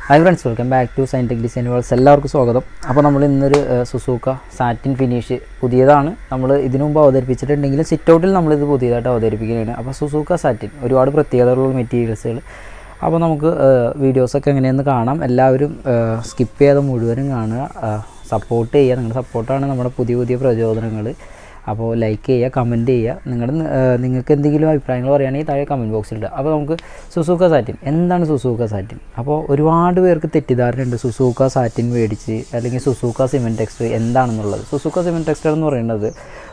hi friends welcome back to scientific design worlds എല്ലാവർക്കും സ്വാഗതം അപ്പോൾ നമ്മൾ ഇന്നൊരു ഏഹ്, സുസൂക്ക സാറ്റിൻ ഫിനിഷ് പുതിയതാണ് നമ്മൾ ഇതിനു മുമ്പ് അവതരിപ്പിച്ചിട്ടുണ്ടെങ്കിലും സിറ്റ് ഔട്ടിൽ നമ്മളിത് പുതിയതായിട്ട് അവതരിപ്പിക്കുകയാണ് അപ്പോൾ സുസൂക്ക സാറ്റിൻ ഒരുപാട് പ്രത്യേകതകളുള്ള മെറ്റീരിയൽസുകൾ അപ്പോൾ നമുക്ക് വീഡിയോസൊക്കെ എങ്ങനെയെന്ന് കാണാം എല്ലാവരും സ്കിപ്പ് ചെയ്യാതെ മുഴുവനും കാണുക സപ്പോർട്ട് ചെയ്യുക നിങ്ങളുടെ സപ്പോർട്ടാണ് നമ്മുടെ പുതിയ പുതിയ പ്രചോദനങ്ങൾ അപ്പോൾ ലൈക്ക് ചെയ്യുക കമൻറ്റ് ചെയ്യുക നിങ്ങളുടെ നിങ്ങൾക്ക് എന്തെങ്കിലും അഭിപ്രായങ്ങൾ പറയുകയാണെങ്കിൽ താഴെ കമൻറ്റ് ബോക്സിൽ ഇടുക അപ്പോൾ നമുക്ക് സുസൂക്ക സാറ്റിൻ എന്താണ് സുസൂക്ക സാറ്റിൻ അപ്പോൾ ഒരുപാട് പേർക്ക് തെറ്റിദ്ധാരണയുണ്ട് സുസൂക്ക സാറ്റിൻ മേടിച്ച് അല്ലെങ്കിൽ സുസൂക്ക സിമെൻറ്റ് ടെക്സ്റ്റർ എന്താണെന്നുള്ളത് സുസൂക്ക സിമെൻറ്റ് ടെക്സ്റ്റർ എന്ന് പറയുന്നത്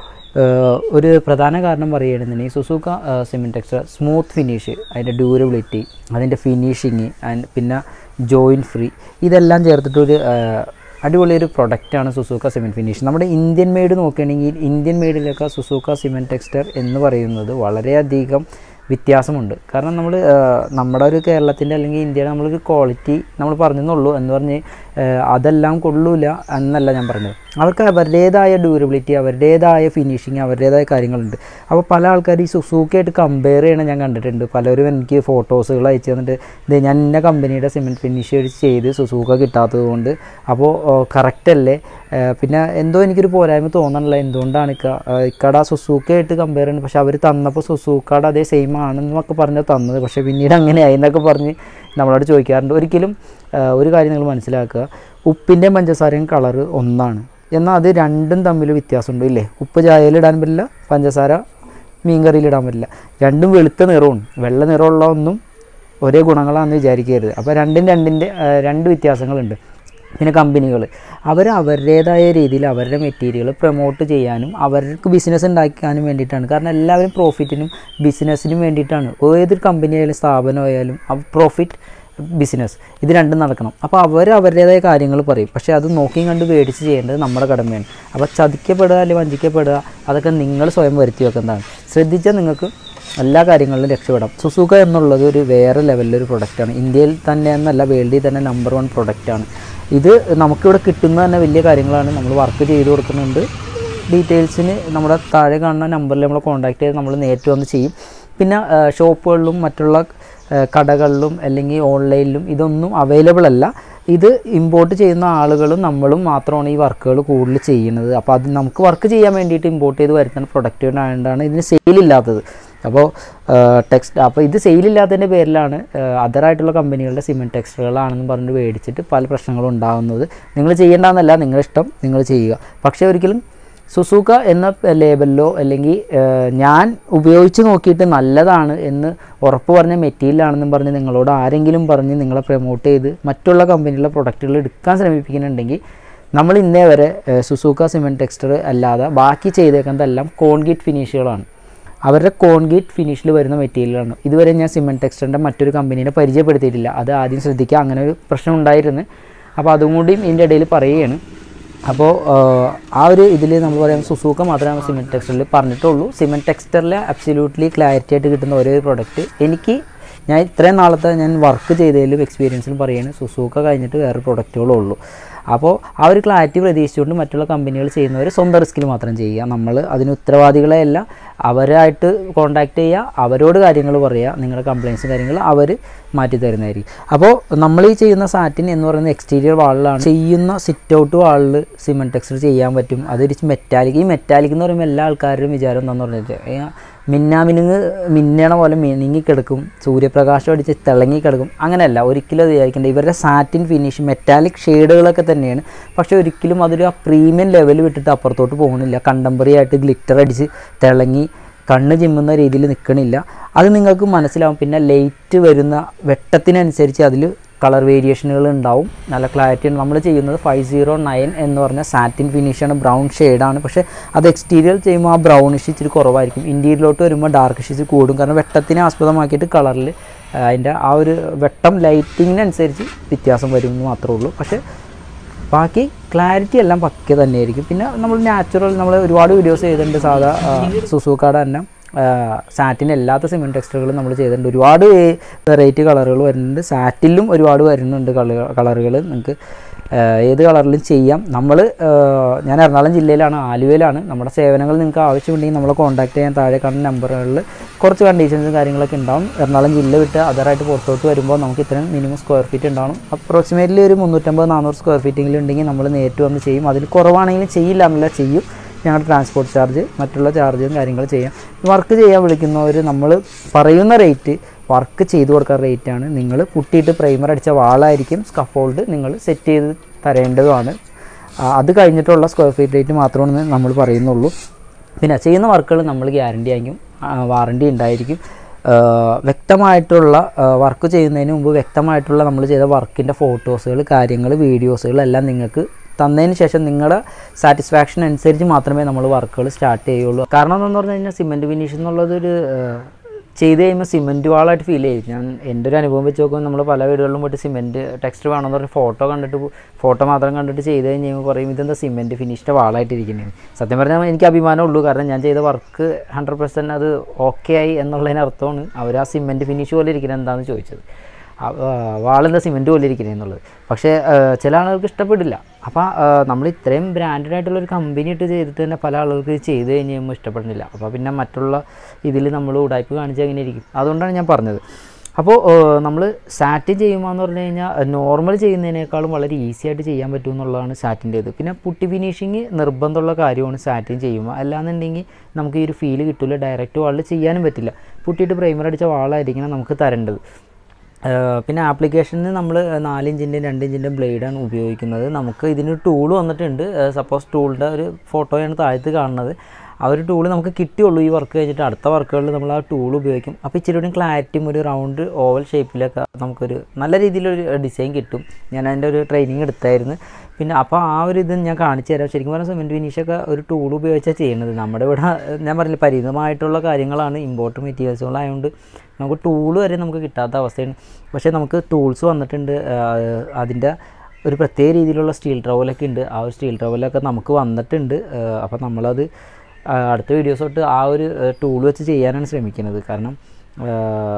ഏഹ് ഒരു പ്രധാന കാരണം പറയുകയാണെന്നുണ്ടെങ്കിൽ Suzuka cement texture smooth finish അതിൻ്റെ ഡ്യൂറബിലിറ്റി അതിൻ്റെ ഫിനിഷിങ് ആൻഡ് പിന്നെ ജോയിൻ ഫ്രീ ഇതെല്ലാം ചേർത്തിട്ടൊരു ഏഹ് അടിപൊളി ഒരു പ്രൊഡക്റ്റാണ് സുസൂക്ക സിമെൻറ്റ് ഫിനിഷ് നമ്മുടെ ഇന്ത്യൻ മെയ്ഡ് നോക്കുകയാണെങ്കിൽ ഇന്ത്യൻ മെയ്ഡിലൊക്കെ സുസൂക്ക സിമെൻറ്റ് ടെക്സ്റ്റർ എന്ന് പറയുന്നത് വളരെയധികം വ്യത്യാസമുണ്ട് കാരണം നമ്മൾ നമ്മുടെ ഒരു കേരളത്തിൻ്റെ അല്ലെങ്കിൽ ഇന്ത്യയുടെ നമ്മളൊരു ക്വാളിറ്റി നമ്മൾ പറഞ്ഞെന്നുള്ളൂ എന്ന് പറഞ്ഞ് ഏഹ് അതെല്ലാം കൊള്ളൂല എന്നല്ല ഞാൻ പറഞ്ഞത് അവർക്ക് അവരുടേതായ ഡ്യൂറബിലിറ്റി അവരുടേതായ ഫിനിഷിങ് അവരുടേതായ കാര്യങ്ങളുണ്ട് അപ്പോൾ പല ആൾക്കാർ ഈ സുസൂക്കയായിട്ട് കമ്പയർ ചെയ്യണം ഞാൻ കണ്ടിട്ടുണ്ട് പലരും എനിക്ക് ഫോട്ടോസുകൾ അയച്ചു തന്നിട്ട് ഇത് ഞാൻ ഇന്ന കമ്പനിയുടെ സിമെൻറ്റ് ഫിനിഷ് ചെയ്ത് സുസൂക്ക കിട്ടാത്തത് കൊണ്ട് അപ്പോൾ കറക്റ്റ് അല്ലേ ഏഹ് പിന്നെ എന്തോ എനിക്കൊരു പോരായ്മ തോന്നണില്ല എന്തുകൊണ്ടാണ് ഇക്ക ഏഹ് ഇക്കട സുസൂക്കയായിട്ട് കമ്പയർ ചെയ്യുന്നത് പക്ഷെ അവർ തന്നപ്പോൾ സുസൂക്കയുടെ അതേ സെയിം ആണെന്നൊക്കെ പറഞ്ഞ് തന്നത് പക്ഷേ പിന്നീട് അങ്ങനെയായി എന്നൊക്കെ പറഞ്ഞ് നമ്മളോട് ചോദിക്കാറുണ്ട് ഒരിക്കലും ഏഹ് ഒരു കാര്യം നിങ്ങൾ മനസ്സിലാക്കുക ഉപ്പിൻ്റെയും പഞ്ചസാരയും കളറ് ഒന്നാണ് എന്നാൽ അത് രണ്ടും തമ്മിൽ വ്യത്യാസമുണ്ട് ഇല്ലേ ഉപ്പ് ചായയിൽ ഇടാൻ പറ്റില്ല പഞ്ചസാര മീൻ കറിയിൽ ഇടാൻ പറ്റില്ല രണ്ടും വെളുത്ത നിറവും വെള്ള നിറമുള്ള ഒന്നും ഒരേ ഗുണങ്ങളാണെന്ന് വിചാരിക്കരുത് അപ്പോൾ രണ്ടും രണ്ടിൻ്റെ ഏഹ് രണ്ട് വ്യത്യാസങ്ങളുണ്ട് പിന്നെ കമ്പനികൾ അവർ അവരുടേതായ രീതിയിൽ അവരുടെ മെറ്റീരിയൽ പ്രൊമോട്ട് ചെയ്യാനും അവർക്ക് ബിസിനസ് ഉണ്ടാക്കാനും വേണ്ടിയിട്ടാണ് കാരണം എല്ലാവരും പ്രോഫിറ്റിനും ബിസിനസ്സിനും വേണ്ടിയിട്ടാണ് ഏതൊരു കമ്പനി ആയാലും സ്ഥാപനം ആയാലും പ്രോഫിറ്റ് ബിസിനസ് ഇത് രണ്ടും നടക്കണം അപ്പോൾ അവർ അവരുടേതായ കാര്യങ്ങൾ പറയും പക്ഷേ അത് നോക്കിയും കണ്ട് മേടിച്ച് ചെയ്യേണ്ടത് നമ്മുടെ കടമയാണ് അപ്പോൾ ചതിക്കപ്പെടുക അല്ലെങ്കിൽ വഞ്ചിക്കപ്പെടുക അതൊക്കെ നിങ്ങൾ സ്വയം വരുത്തി വെക്കുന്നതാണ് ശ്രദ്ധിച്ചാൽ നിങ്ങൾക്ക് എല്ലാ കാര്യങ്ങളിലും രക്ഷപ്പെടാം സുസുക എന്നുള്ളത് ഒരു വേറെ ലെവലിലൊരു പ്രൊഡക്റ്റാണ് ഇന്ത്യയിൽ തന്നെ എന്നല്ല വേൾഡിൽ തന്നെ നമ്പർ വൺ പ്രൊഡക്റ്റാണ് ഇത് നമുക്കിവിടെ കിട്ടുന്ന തന്നെ വലിയ കാര്യങ്ങളാണ് നമ്മൾ വർക്ക് ചെയ്ത് കൊടുക്കുന്നുണ്ട് ഡീറ്റെയിൽസിന് നമ്മുടെ താഴെ കാണുന്ന നമ്പറിൽ നമ്മൾ കോൺടാക്ട് ചെയ്ത് നമ്മൾ നേരിട്ട് വന്ന് ചെയ്യും പിന്നെ ആ, ഷോപ്പുകളിലും മറ്റുള്ള ആ, കടകളിലും അല്ലെങ്കിൽ ഓൺലൈനിലും ഇതൊന്നും അവൈലബിൾ അല്ല ഇത് ഇമ്പോർട്ട് ചെയ്യുന്ന ആളുകളും നമ്മളും മാത്രമാണ് ഈ വർക്കുകൾ കൂടുതൽ ചെയ്യുന്നത് അപ്പോൾ അത് നമുക്ക് വർക്ക് ചെയ്യാൻ വേണ്ടിയിട്ട് ഇമ്പോർട്ട് ചെയ്ത് വരുത്തുന്ന പ്രൊഡക്റ്റ് ആയതുകൊണ്ടാണ് ഇതിന് സെയിലില്ലാത്തത് അപ്പോൾ ടെക്സ്റ്റ് അപ്പോൾ ഇത് സെയിലില്ലാത്തതിൻ്റെ പേരിലാണ് അതറായിട്ടുള്ള കമ്പനികളുടെ സിമെൻറ്റ് ടെക്സ്റ്ററുകളാണെന്ന് പറഞ്ഞിട്ട് മേടിച്ചിട്ട് പല പ്രശ്നങ്ങളും ഉണ്ടാകുന്നത് നിങ്ങൾ ചെയ്യേണ്ടതെന്നല്ല നിങ്ങളിഷ്ടം നിങ്ങൾ ചെയ്യുക പക്ഷേ ഒരിക്കലും സുസൂക്ക എന്ന ലേബലിലോ അല്ലെങ്കിൽ ഏഹ്, ഞാൻ ഉപയോഗിച്ച് നോക്കിയിട്ട് നല്ലതാണ് എന്ന് ഉറപ്പ് പറഞ്ഞ മെറ്റീരിയലാണെന്നും പറഞ്ഞ് നിങ്ങളോട് ആരെങ്കിലും പറഞ്ഞ് നിങ്ങളെ പ്രൊമോട്ട് ചെയ്ത് മറ്റുള്ള കമ്പനികളുടെ പ്രൊഡക്റ്റുകൾ എടുക്കാൻ ശ്രമിപ്പിക്കുന്നുണ്ടെങ്കിൽ നമ്മൾ ഇന്നേ വരെ ഏഹ്, സുസൂക്ക സിമെൻറ്റ് ടെക്സ്റ്റർ അല്ലാതെ ബാക്കി ചെയ്തേക്കുന്നതെല്ലാം കോൺക്രീറ്റ് ഫിനിഷുകളാണ് അവരുടെ കോൺക്രീറ്റ് ഫിനിഷിൽ വരുന്ന മെറ്റീരിയലാണ് ഇതുവരെ ഞാൻ സിമെൻറ്റ് ടെക്സ്റ്ററിൻ്റെ മറ്റൊരു കമ്പനീനെ പരിചയപ്പെടുത്തിയിട്ടില്ല അത് ആദ്യം ശ്രദ്ധിക്കുക അങ്ങനെ ഒരു പ്രശ്നം ഉണ്ടായിരുന്നു അപ്പോൾ അതും കൂടിയും ഇതിൻ്റെ ഇടയിൽ പറയുകയാണ് അപ്പോൾ ആ ഒരു ഇതിൽ നമ്മൾ പറയാം സുസൂക്ക മാത്രമേ സിമെൻറ്റ് ടെക്സ്റ്ററിൽ പറഞ്ഞിട്ടുള്ളൂ സിമെൻറ്റ് ടെക്സ്റ്ററിലെ അബ്സല്യൂട്ട്ലി ക്ലാരിറ്റി ആയിട്ട് കിട്ടുന്ന ഒരേ പ്രൊഡക്റ്റ് എനിക്ക് ഞാൻ ഇത്രയും നാളത്തെ ഞാൻ വർക്ക് ചെയ്തതിലും എക്സ്പീരിയൻസിലും പറയുകയാണ് സുസൂക്ക കഴിഞ്ഞിട്ട് വേറെ പ്രൊഡക്റ്റുകളും ഉള്ളൂ അപ്പോൾ ആ ഒരു ക്ലാരിറ്റി പ്രതീക്ഷിച്ചുകൊണ്ട് മറ്റുള്ള കമ്പനികൾ ചെയ്യുന്നവർ സ്വന്തം റിസ്കിൽ മാത്രം ചെയ്യുക നമ്മൾ അതിന് ഉത്തരവാദികളെയല്ല അവരായിട്ട് കോൺടാക്റ്റ് ചെയ്യുക അവരോട് കാര്യങ്ങൾ പറയുക നിങ്ങളുടെ കംപ്ലയിൻസും കാര്യങ്ങൾ അവർ മാറ്റി തരുന്നതായിരിക്കും അപ്പോൾ നമ്മൾ ഈ ചെയ്യുന്ന സാറ്റിൻ എന്ന് പറയുന്ന എക്സ്റ്റീരിയർ വാളിലാണ് ചെയ്യുന്ന സിറ്റ് ഔട്ട് വാളിൽ സിമെൻറ്റ് ടെക്സ്റ്റർ ചെയ്യാൻ പറ്റും അതൊരു മെറ്റാലിക് ഈ മെറ്റാലിക് എന്ന് പറയുമ്പോൾ എല്ലാ ആൾക്കാരുടെയും വിചാരം എന്താണെന്ന് പറഞ്ഞിട്ട് ഏ, മിന്നാമിനുങ്ങ് മിന്നണ പോലെ മിനുങ്ങിക്കിടക്കും സൂര്യപ്രകാശം അടിച്ച് തിളങ്ങിക്കിടക്കും അങ്ങനെയല്ല ഒരിക്കലും അത് വിചാരിക്കേണ്ട ഇവരുടെ സാറ്റിൻ ഫിനിഷ് മെറ്റാലിക് ഷെയ്ഡുകളൊക്കെ തന്നെയാണ് പക്ഷേ ഒരിക്കലും അതൊരു ആ പ്രീമിയം ലെവൽ വിട്ടിട്ട് അപ്പുറത്തോട്ട് പോകുന്നില്ല കണ്ടംപററി ആയിട്ട് ഗ്ലിറ്റർ അടിച്ച് തിളങ്ങി കണ്ണ് ചിമ്മുന്ന രീതിയിൽ നിൽക്കണില്ല അത് നിങ്ങൾക്ക് മനസ്സിലാവും പിന്നെ ലൈറ്റ് വരുന്ന വെട്ടത്തിനനുസരിച്ച് അതിൽ കളർ വേരിയേഷനുകൾ ഉണ്ടാവും നല്ല ക്ലാരിറ്റി ഉണ്ട് നമ്മൾ ചെയ്യുന്നത് ഫൈവ് സീറോ നയൻ എന്ന് പറഞ്ഞ സാറ്റിൻ ഫിനിഷാണ് ബ്രൗൺ ഷെയ്ഡാണ് പക്ഷേ അത് എക്സ്റ്റീരിയർ ചെയ്യുമ്പോൾ ആ ബ്രൗണിഷ് ഇച്ചിരി കുറവായിരിക്കും ഇൻറ്റീരിയറിലോട്ട് വരുമ്പോൾ ഡാർക്ക് ഷീസ് കൂടും കാരണം വെട്ടത്തിനെ ആസ്പദമാക്കിയിട്ട് കളറിൽ അതിൻ്റെ ആ ഒരു വെട്ടം ലൈറ്റിങ്ങിനനുസരിച്ച് വ്യത്യാസം വരും എന്ന് മാത്രമേ ഉള്ളൂ പക്ഷേ ബാക്കി ക്ലാരിറ്റി എല്ലാം പക്ക തന്നെയായിരിക്കും പിന്നെ നമ്മൾ നാച്ചുറൽ നമ്മൾ ഒരുപാട് വീഡിയോസ് ചെയ്തിട്ടുണ്ട് സാധാ സുസൂക്കാട് തന്നെ സാറ്റിന് അല്ലാത്ത സിമെൻറ്റ് ടെക്സ്റ്ററുകളും നമ്മൾ ചെയ്തിട്ടുണ്ട് ഒരുപാട് വെറൈറ്റി കളറുകൾ വരുന്നുണ്ട് സാറ്റിലും ഒരുപാട് വരുന്നുണ്ട് കളറുകൾ നിങ്ങൾക്ക് ഏഹ് ഏത് കളറിലും ചെയ്യാം നമ്മൾ ഞാൻ എറണാകുളം ജില്ലയിലാണ് ആലുവയിലാണ് നമ്മുടെ സേവനങ്ങൾ നിങ്ങൾക്ക് ആവശ്യമുണ്ടെങ്കിൽ നമ്മളെ കോൺടാക്ട് ചെയ്യാൻ താഴെ കാണുന്ന നമ്പറുകളിൽ കുറച്ച് കണ്ടീഷൻസും കാര്യങ്ങളൊക്കെ ഉണ്ടാവും എറണാകുളം ജില്ല വിട്ട് അതറായിട്ട് പുറത്തോട്ട് വരുമ്പോൾ നമുക്ക് ഇത്രയും മിനിമം സ്ക്വയർ ഫീറ്റ് ഉണ്ടാവും അപ്രോക്സിമേറ്റ്ലി ഒരു മുന്നൂറ്റമ്പത് നാനൂറ് സ്ക്വയർ ഫീറ്റെങ്കിലും ഉണ്ടെങ്കിൽ നമ്മൾ നേരിട്ട് വന്ന് ചെയ്യും അതിൽ കുറവാണെങ്കിലും ചെയ്യില്ല എന്നല്ല ചെയ്യും ഞങ്ങളുടെ ട്രാൻസ്പോർട്ട് ചാർജ് മറ്റുള്ള ചാർജും കാര്യങ്ങൾ ചെയ്യാം വർക്ക് ചെയ്യാൻ വിളിക്കുന്നവർ നമ്മൾ പറയുന്ന റേറ്റ് വർക്ക് ചെയ്തു കൊടുക്കുന്ന റേറ്റാണ് നിങ്ങൾ പുട്ടിയിട്ട് പ്രൈമർ അടിച്ച വാളായിരിക്കും സ്കഫോൾഡ് നിങ്ങൾ സെറ്റ് ചെയ്ത് തരേണ്ടതുമാണ് ആ, അത് കഴിഞ്ഞിട്ടുള്ള സ്ക്വയർ ഫീറ്റ് റേറ്റ് മാത്രമാണ് നമ്മൾ പറയുന്നുള്ളൂ പിന്നെ ചെയ്യുന്ന വർക്കുകൾ നമ്മൾ ഗ്യാരണ്ടി ആയിരിക്കും വാറണ്ടി ഉണ്ടായിരിക്കും ആ, വ്യക്തമായിട്ടുള്ള വർക്ക് ചെയ്യുന്നതിന് മുമ്പ് വ്യക്തമായിട്ടുള്ള നമ്മൾ ചെയ്ത വർക്കിൻ്റെ ഫോട്ടോസുകൾ കാര്യങ്ങൾ വീഡിയോസുകൾ എല്ലാം നിങ്ങൾക്ക് തന്നതിന് ശേഷം നിങ്ങളുടെ സാറ്റിസ്ഫാക്ഷൻ അനുസരിച്ച് മാത്രമേ നമ്മൾ വർക്കുകൾ സ്റ്റാർട്ട് ചെയ്യുള്ളൂ കാരണം എന്താണെന്ന് പറഞ്ഞു കഴിഞ്ഞാൽ സിമെൻറ്റ് ഫിനിഷ് എന്നുള്ളതൊരു ആ, ചെയ്ത് കഴിയുമ്പോൾ സിമെൻറ്റ് വാളായിട്ട് ഫീൽ ചെയ്യും ഞാൻ എൻ്റെ ഒരു അനുഭവം വെച്ച് നോക്കുമ്പോൾ നമ്മൾ പല വീടുകളിലും പോയിട്ട് സിമെൻറ്റ് ടെക്സ്റ്റ് വേണമെന്ന് പറഞ്ഞ് ഫോട്ടോ കണ്ടിട്ട് ഫോട്ടോ മാത്രം കണ്ടിട്ട് ചെയ്ത് കഴിഞ്ഞ് കഴിയുമ്പോൾ പറയും ഇതെന്താ സിമെൻറ്റ് ഫിനിഷിൻ്റെ വാളായിട്ടിരിക്കുന്നത് സത്യം പറഞ്ഞാൽ എനിക്ക് അഭിമാനമുള്ളൂ കാരണം ഞാൻ ചെയ്ത വർക്ക് ഹൺഡ്രഡ് പെർസെൻറ്റ് അത് ഓക്കെ ആയി എന്നുള്ളതിന് അർത്ഥമാണ് അവർ ആ സിമെൻറ്റ് ഫിനിഷ് പോലെ ഇരിക്കുന്നത് എന്താണെന്ന് ചോദിച്ചത് വാളെന്താ സിമെൻറ്റ് പോലെ ഇരിക്കുന്നത് എന്നുള്ളത് പക്ഷേ ആ, ചില ആളുകൾക്ക് ഇഷ്ടപ്പെടില്ല അപ്പോൾ നമ്മൾ ഇത്രയും ബ്രാൻഡഡ് ആയിട്ടുള്ള ഒരു കമ്പനി ഇട്ട് ചെയ്തിട്ട് തന്നെ പല ആളുകൾക്ക് ഇത് ചെയ്ത് കഴിഞ്ഞ് കഴിയുമ്പോൾ ഇഷ്ടപ്പെടുന്നില്ല അപ്പോൾ പിന്നെ മറ്റുള്ള ഇതിൽ നമ്മൾ ഉടായ്പ് കാണിച്ച് അങ്ങനെ ഇരിക്കും അതുകൊണ്ടാണ് ഞാൻ പറഞ്ഞത് അപ്പോൾ നമ്മൾ സാറ്റ് ചെയ്യുമ്പോൾ എന്ന് പറഞ്ഞു കഴിഞ്ഞാൽ നോർമൽ ചെയ്യുന്നതിനേക്കാളും വളരെ ഈസി ആയിട്ട് ചെയ്യാൻ പറ്റും എന്നുള്ളതാണ് സാറ്റിൻ്റെ ഇത് പിന്നെ പുട്ടി ഫിനിഷിങ് നിർബന്ധമുള്ള കാര്യമാണ് സാറ്റിൻ ചെയ്യുമ്പോൾ അല്ലാന്നുണ്ടെങ്കിൽ നമുക്ക് ഈ ഒരു ഫീല് കിട്ടില്ല ഡയറക്റ്റ് വാളിൽ ചെയ്യാനും പറ്റില്ല പുട്ടിയിട്ട് പ്രൈമർ അടിച്ച വാളായിരിക്കണം നമുക്ക് തരേണ്ടത് ഏഹ് പിന്നെ ആപ്ലിക്കേഷനിൽ നമ്മൾ നാല് ഇഞ്ചിൻ്റെ രണ്ട് ഇഞ്ചിൻ്റെ ബ്ലേഡാണ് ഉപയോഗിക്കുന്നത് നമുക്ക് ഇതിന് ടൂൾ വന്നിട്ടുണ്ട് സപ്പോസ് ടൂളിൻ്റെ ഒരു ഫോട്ടോയാണ് താഴത്ത് കാണുന്നത് ആ ഒരു ടൂൾ നമുക്ക് കിട്ടിയുള്ളൂ ഈ വർക്ക് കഴിഞ്ഞിട്ട് അടുത്ത വർക്കുകളിൽ നമ്മൾ ആ ടൂൾ ഉപയോഗിക്കും അപ്പോൾ ഇച്ചിരി കൂടി ക്ലാരിറ്റിയും ഒരു റൗണ്ട് ഓവൽ ഷേപ്പിലൊക്കെ നമുക്കൊരു നല്ല രീതിയിലൊരു ഡിസൈൻ കിട്ടും ഞാൻ അതിൻ്റെ ഒരു ട്രെയിനിങ് എടുത്തായിരുന്നു പിന്നെ അപ്പോൾ ആ ഒരു ഇത് ഞാൻ കാണിച്ചു തരാം ശരിക്കും പറഞ്ഞാൽ സിമെൻറ്റ് ഫിനിഷൊക്കെ ഒരു ടൂൾ ഉപയോഗിച്ചാണ് ചെയ്യുന്നത് നമ്മുടെ ഇവിടെ ഞാൻ പറഞ്ഞില്ല പരിമിതമായിട്ടുള്ള കാര്യങ്ങളാണ് ഇമ്പോർട്ട് മെറ്റീരിയൽസുകളായതുകൊണ്ട് നമുക്ക് ടൂൾ വരെ നമുക്ക് കിട്ടാത്ത അവസ്ഥയാണ് പക്ഷേ നമുക്ക് ടൂൾസ് വന്നിട്ടുണ്ട് അതിൻ്റെ ഒരു പ്രത്യേക രീതിയിലുള്ള സ്റ്റീൽ ട്രവലൊക്കെ ഉണ്ട് ആ ഒരു സ്റ്റീൽ ട്രവലൊക്കെ നമുക്ക് വന്നിട്ടുണ്ട് അപ്പോൾ നമ്മളത് ആ, അടുത്ത വീഡിയോസ് തൊട്ട് ആ ഒരു ടൂൾ വെച്ച് ചെയ്യാനാണ് ശ്രമിക്കുന്നത് കാരണം ആ,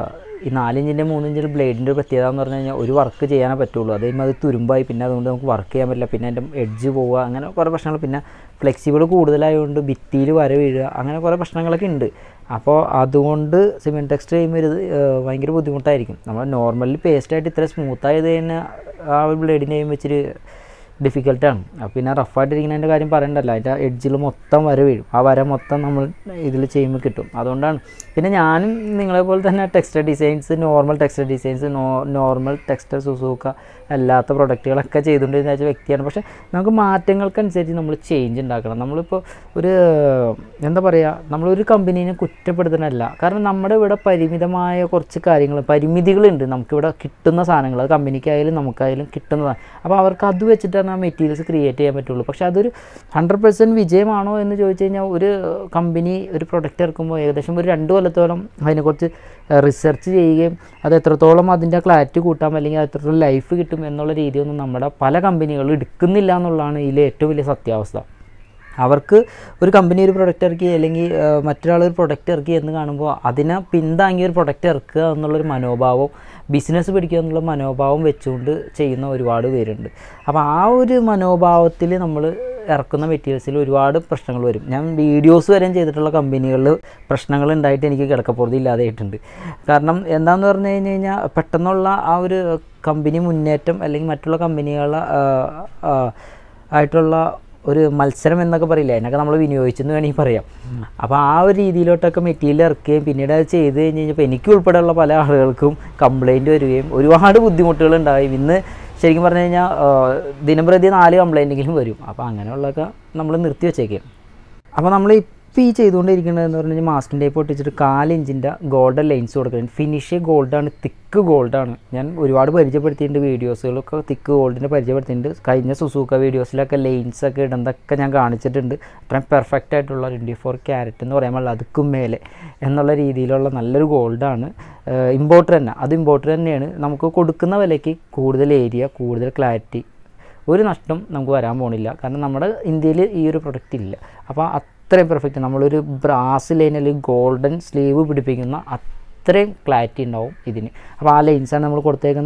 ഈ നാലിഞ്ചിൻ്റെ മൂന്നിഞ്ചിൻ്റെ ബ്ലേഡിൻ്റെ ഒരു പ്രത്യേകത എന്ന് പറഞ്ഞു കഴിഞ്ഞാൽ ഒരു വർക്ക് ചെയ്യാനേ പറ്റുള്ളൂ അത് കഴിയുമ്പോൾ അത് തുരുമ്പായി പിന്നെ അതുകൊണ്ട് നമുക്ക് വർക്ക് ചെയ്യാൻ പറ്റില്ല പിന്നെ അതിൻ്റെ എഡ്ജ് പോവുക അങ്ങനെ കുറേ പ്രശ്നങ്ങൾ പിന്നെ ഫ്ലെക്സിബിൾ കൂടുതലായതുകൊണ്ട് ഭിത്തിയിൽ വര വീഴുക അങ്ങനെ കുറേ പ്രശ്നങ്ങളൊക്കെ ഉണ്ട് അപ്പോൾ അതുകൊണ്ട് സിമെൻറ്റ് ടെക്സ്റ്റ് ചെയ്യുമ്പോൾ ഇത് ഏഹ്, ഭയങ്കര ബുദ്ധിമുട്ടായിരിക്കും നമ്മൾ നോർമലി പേസ്റ്റായിട്ട് ഇത്ര സ്മൂത്ത് ആയത് തന്നെ ആ ഒരു ബ്ലേഡിൻ്റെ ചെയ്യുമ്പോൾ ഇച്ചിരി ഡിഫിക്കൽട്ടാണ് അപ്പോൾ പിന്നെ റഫായിട്ടിരിക്കുന്നതിൻ്റെ കാര്യം പറയണ്ടല്ലോ അതിൻ്റെ എഡ്ജിൽ മൊത്തം വര വീഴും ആ വര മൊത്തം നമ്മൾ ഇതിൽ ചെയ്യുമ്പോൾ കിട്ടും അതുകൊണ്ടാണ് പിന്നെ ഞാനും നിങ്ങളെ പോലെ തന്നെ texture designs normal texture designs no normal texture Suzuka അല്ലാത്ത പ്രൊഡക്റ്റുകളൊക്കെ ചെയ്തുകൊണ്ടിരുന്ന ഒരു വ്യക്തിയാണ് പക്ഷേ നമുക്ക് മാറ്റങ്ങൾക്കനുസരിച്ച് നമ്മൾ ചേഞ്ച് ഉണ്ടാക്കണം നമ്മളിപ്പോൾ ഒരു എന്താ പറയുക നമ്മളൊരു കമ്പനീനെ കുറ്റപ്പെടുത്തുന്നതല്ല കാരണം നമ്മുടെ ഇവിടെ പരിമിതമായ കുറച്ച് കാര്യങ്ങൾ പരിമിതികളുണ്ട് നമുക്കിവിടെ കിട്ടുന്ന സാധനങ്ങൾ അത് കമ്പനിക്കായാലും നമുക്കായാലും കിട്ടുന്നതാണ് അപ്പോൾ അവർക്ക് അത് വെച്ചിട്ടാണ് ആ മെറ്റീരിയൽസ് ക്രിയേറ്റ് ചെയ്യാൻ പറ്റുള്ളൂ പക്ഷേ അതൊരു ഹൺഡ്രഡ് പെർസെൻറ്റ് വിജയമാണോ എന്ന് ചോദിച്ചു കഴിഞ്ഞാൽ ഒരു കമ്പനി ഒരു പ്രൊഡക്റ്റ് ഇറക്കുമ്പോൾ ഏകദേശം ഒരു രണ്ട് കൊല്ലത്തോളം അതിനെക്കുറിച്ച് റിസർച്ച് ചെയ്യുകയും അത് എത്രത്തോളം അതിൻ്റെ ക്ലാരിറ്റി കൂട്ടാം അല്ലെങ്കിൽ അത് എത്രത്തോളം ലൈഫ് കിട്ടും എന്നുള്ള രീതിയൊന്നും നമ്മുടെ പല കമ്പനികളും എടുക്കുന്നില്ല എന്നുള്ളതാണ് ഇതിലെ ഏറ്റവും വലിയ സത്യാവസ്ഥ അവർക്ക് ഒരു കമ്പനി ഒരു പ്രൊഡക്റ്റ് ഇറക്കി അല്ലെങ്കിൽ ആ, മറ്റൊരാൾ ഒരു പ്രൊഡക്റ്റ് ഇറക്കി എന്ന് കാണുമ്പോൾ അതിനെ പിന്താങ്ങി ഒരു പ്രൊഡക്റ്റ് ഇറക്കുക എന്നുള്ളൊരു മനോഭാവം ബിസിനസ് പിടിക്കുക എന്നുള്ള മനോഭാവം വെച്ചുകൊണ്ട് ചെയ്യുന്ന ഒരുപാട് പേരുണ്ട് അപ്പോൾ ആ ഒരു മനോഭാവത്തിൽ നമ്മൾ ഇറക്കുന്ന മെറ്റീരിയൽസിൽ ഒരുപാട് പ്രശ്നങ്ങൾ വരും ഞാൻ വീഡിയോസ് വരെയും ചെയ്തിട്ടുള്ള കമ്പനികളിൽ പ്രശ്നങ്ങൾ ഉണ്ടായിട്ട് എനിക്ക് കിടക്കപ്പുറത്ത് ഇല്ലാതെയായിട്ടുണ്ട് കാരണം എന്താണെന്ന് പറഞ്ഞു കഴിഞ്ഞ് കഴിഞ്ഞാൽ പെട്ടെന്നുള്ള ആ ഒരു കമ്പനി മുന്നേറ്റം അല്ലെങ്കിൽ മറ്റുള്ള കമ്പനികളെ ആ, ആ, ആയിട്ടുള്ള ഒരു മത്സരം എന്നൊക്കെ പറയില്ല അതിനൊക്കെ നമ്മൾ വിനിയോഗിച്ചെന്ന് വേണമെങ്കിൽ പറയാം അപ്പോൾ ആ ഒരു രീതിയിലോട്ടൊക്കെ മെറ്റീരിയൽ ഇറക്കുകയും പിന്നീട് അത് ചെയ്ത് കഴിഞ്ഞ് കഴിഞ്ഞപ്പോൾ എനിക്ക് ഉൾപ്പെടെയുള്ള പല ആളുകൾക്കും കംപ്ലൈൻറ്റ് വരികയും ഒരുപാട് ബുദ്ധിമുട്ടുകൾ ഉണ്ടായി ഇന്ന് ശരിക്കും പറഞ്ഞു കഴിഞ്ഞാൽ ദിനംപ്രതി നാല് കംപ്ലൈൻറ്റെങ്കിലും വരും അപ്പോൾ അങ്ങനെയുള്ളതൊക്കെ നമ്മൾ നിർത്തി വെച്ചേക്കും അപ്പോൾ നമ്മൾ ഇപ്പോൾ ഈ ചെയ്തുകൊണ്ടിരിക്കുന്നത് എന്ന് പറഞ്ഞു കഴിഞ്ഞാൽ മാസ്കിൻ ടൈപ്പ് ഒട്ടിച്ചിട്ട് കാലിഞ്ചിൻ്റെ ഗോൾഡൻ ലൈൻസ് കൊടുക്കുന്നത് ഫിനിഷ് ഗോൾഡാണ് തിക്ക് ഗോൾഡാണ് ഞാൻ ഒരുപാട് പരിചയപ്പെടുത്തിയിട്ടുണ്ട് വീഡിയോസുകളൊക്കെ തിക്ക് ഗോൾഡിൻ്റെ പരിചയപ്പെടുത്തിയിട്ടുണ്ട് കഴിഞ്ഞ സുസൂക്ക വീഡിയോസിലൊക്കെ ലൈൻസ് ഒക്കെ ഇടുന്നതൊക്കെ ഞാൻ കാണിച്ചിട്ടുണ്ട് അത്രയും പെർഫെക്റ്റ് ആയിട്ടുള്ള ട്വൻറ്റി ഫോർ ക്യാരറ്റ് എന്ന് പറയാൻ പാടില്ല അതുക്കും മേലെ എന്നുള്ള രീതിയിലുള്ള നല്ലൊരു ഗോൾഡാണ് ഇമ്പോർട്ടർ തന്നെ അത് ഇമ്പോർട്ടർ തന്നെയാണ് നമുക്ക് കൊടുക്കുന്ന വിലയ്ക്ക് കൂടുതൽ ഏരിയ കൂടുതൽ ക്ലാരിറ്റി ഒരു നഷ്ടം നമുക്ക് വരാൻ പോണില്ല കാരണം നമ്മുടെ ഇന്ത്യയിൽ ഈ ഒരു പ്രൊഡക്റ്റ് ഇല്ല അപ്പോൾ അത്രയും പെർഫെക്റ്റ് നമ്മളൊരു ബ്രാസ് ലൈൻ അല്ലെങ്കിൽ ഗോൾഡൻ സ്ലീവ് പിടിപ്പിക്കുന്ന അത്രയും ക്ലാരിറ്റി ഉണ്ടാവും ഇതിന് അപ്പോൾ ആ ലൈൻസാണ് നമ്മൾ കൊടുത്തേക്കുന്നത്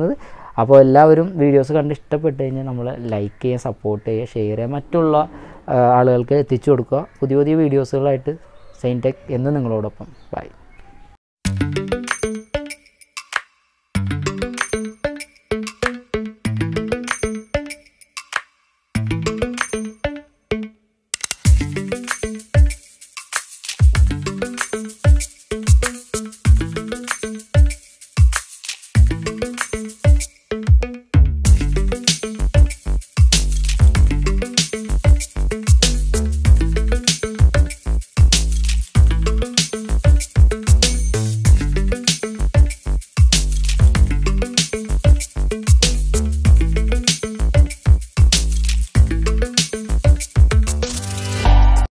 അപ്പോൾ എല്ലാവരും വീഡിയോസ് കണ്ട് ഇഷ്ടപ്പെട്ട് കഴിഞ്ഞാൽ നമ്മൾ ലൈക്ക് ചെയ്യുക സപ്പോർട്ട് ചെയ്യുക ഷെയർ ചെയ്യുക മറ്റുള്ള ആ, ആളുകൾക്ക് എത്തിച്ചു കൊടുക്കുക പുതിയ പുതിയ വീഡിയോസുകളായിട്ട് സെയിൻ ടെക് എന്ന് നിങ്ങളോടൊപ്പം ബൈ